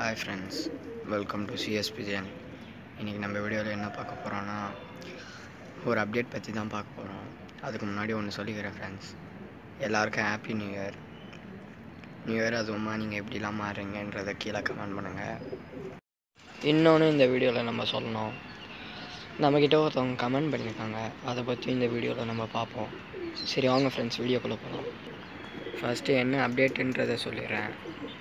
hi friends welcome to CSP Jane இன்றைக்கி நம்ம வீடியோவில் என்ன பார்க்க போகிறோன்னா ஒரு அப்டேட் பற்றி தான் பார்க்க போகிறோம் அதுக்கு முன்னாடி ஒன்று சொல்லிக்கிறேன் ஃப்ரெண்ட்ஸ் எல்லாருக்கும் happy new year new year அதுவுமா நீங்கள் எப்படிலாம் மாறுறீங்கன்றதை கீழே கமெண்ட் பண்ணுங்கள் இன்னொன்று இந்த வீடியோவில் நம்ம சொல்லணும் நம்மக்கிட்ட ஒருத்தவங்க கமெண்ட் பண்ணியிருக்காங்க அதை பற்றி இந்த வீடியோவில் நம்ம பார்ப்போம் சரி வாங்க ஃப்ரெண்ட்ஸ் வீடியோக்குள்ளே போகலாம் ஃபஸ்ட்டு என்ன அப்டேட்டுன்றதை சொல்லிடுறேன்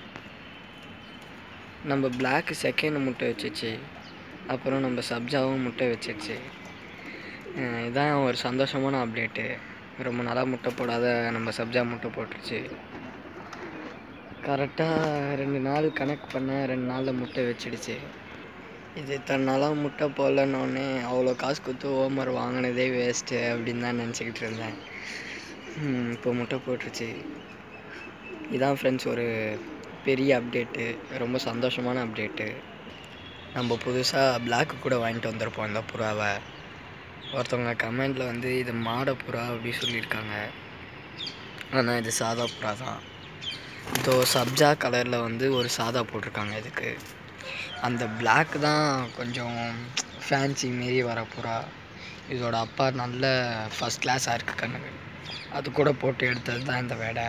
நம்ம பிளாக் செகண்ட் முட்டை வச்சிச்சு அப்புறம் நம்ம சப்ஜாவும் முட்டை வச்சிச்சு அஹ் இதான் ஒரு சந்தோஷமான அப்டேட்டு ரொம்ப நாளாக முட்டை போடாத நம்ம சப்ஜா முட்டை போட்டுருச்சு கரெக்டாக ரெண்டு நாள் கணக்கு பண்ண ரெண்டு நாளில் முட்டை வச்சிடுச்சு இது இத்தனை நாளாக முட்டை போடலன்னொடனே அவ்வளோ காசு கொடுத்து ஓமர் வாங்கினதே வேஸ்ட்டு அப்படின்னு தான் நினச்சிக்கிட்டு இருந்தேன் ம், இப்போ முட்டை போட்டுருச்சு இதான் ஃப்ரெண்ட்ஸ் ஒரு பெரிய அப்டேட்டு ரொம்ப சந்தோஷமான அப்டேட்டு நம்ம புதுசாக பிளாக்கு கூட வாங்கிட்டு வந்திருப்போம் இந்த புறாவை ஒருத்தவங்க கமெண்டில் வந்து இது மாட புறா அப்படி சொல்லியிருக்காங்க ஆனால் இது சாதா புறா தான் இதோ சப்ஜா கலரில் வந்து ஒரு சாதா போட்டிருக்காங்க இதுக்கு அந்த Black தான் கொஞ்சம் ஃபேன்சி மாரி வர புறா இதோட அப்பா நல்ல ஃபஸ்ட் கிளாஸாக இருக்கு கண்ணுக்கு அது கூட போட்டு எடுத்தது தான் இந்த வேடை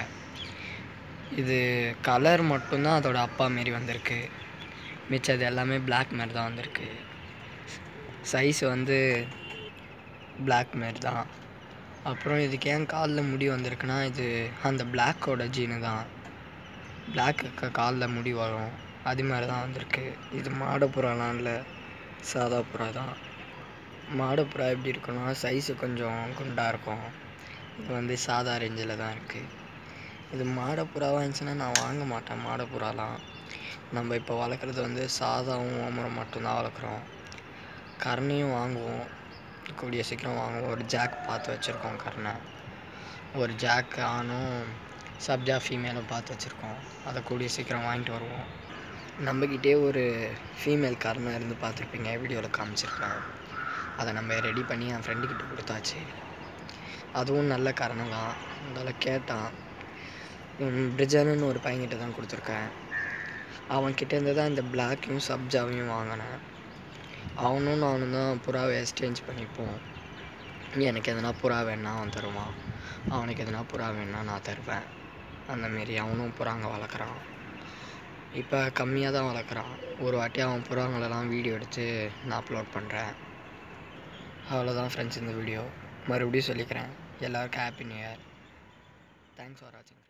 இது கலர் மட்டும்தான் அதோட அப்பா மாரி வந்திருக்கு மிச்சது எல்லாமே Black மாரி தான் வந்திருக்கு சைஸ் வந்து Black மாரி தான் அப்புறம் இதுக்கு ஏன் காலில் முடி வந்திருக்குன்னா இது அந்த பிளாக்கோட ஜீனு தான் பிளாக்கு காலில் முடி வரும் அது மாதிரி தான் வந்திருக்கு இது மாடப்புறாலாம் இல்லை சாதா புறா தான் மாடப்புறா எப்படி இருக்குன்னா சைஸு கொஞ்சம் குண்டாக இருக்கும் இது வந்து சாதா ரேஞ்சில் தான் இருக்குது இது மாடப்புறாவாக இருந்துச்சுன்னா நான் வாங்க மாட்டேன் மாடப்புறாலாம் நம்ம இப்போ வளர்க்குறது வந்து சாதாவும் ஓமரம் மட்டும்தான் வளர்க்குறோம் கரணையும் வாங்குவோம் கூடிய சீக்கிரம் வாங்குவோம் ஒரு ஜாக் பார்த்து வச்சுருக்கோம் கர்ணை ஒரு ஜாக் ஆணும் சப்ஜா ஃபீமேலும் பார்த்து வச்சுருக்கோம் அதை கூடிய சீக்கிரம் வாங்கிட்டு வருவோம் நம்மக்கிட்டே ஒரு ஃபீமேல் கர்ணை இருந்து பார்த்துருப்பீங்க வீடியோவில் காமிச்சிருப்பேன் அதை நம்ம ரெடி பண்ணி என் ஃப்ரெண்டுக்கிட்ட கொடுத்தாச்சு அதுவும் நல்ல கரணை தான் அதனால் கேட்டான் பிரிஜானுன்னு ஒரு பையன்கிட்ட தான் கொடுத்துருக்கேன் அவன்கிட்ட இருந்து தான் இந்த பிளாக்கையும் சப்ஜாவையும் வாங்கினேன் அவனும் நானும் தான் புறாவை எக்ஸ்சேஞ்ச் பண்ணிப்போம் எனக்கு எதனா புறா வேணா அவன் தருவான் அவனுக்கு எதனா புறா வேணா நான் தருவேன் அந்தமாரி அவனும் புறாங்க வளர்க்குறான் இப்போ கம்மியாக தான் வளர்க்குறான் ஒரு வாட்டி அவன் புறாங்களெல்லாம் வீடியோ எடுத்து நான் அப்லோட் பண்ணுறேன் அவ்வளோதான் ஃப்ரெண்ட்ஸ் இந்த வீடியோ மறுபடியும் சொல்லிக்கிறேன் எல்லாருக்கும் happy new year thanks for வாட்சிங்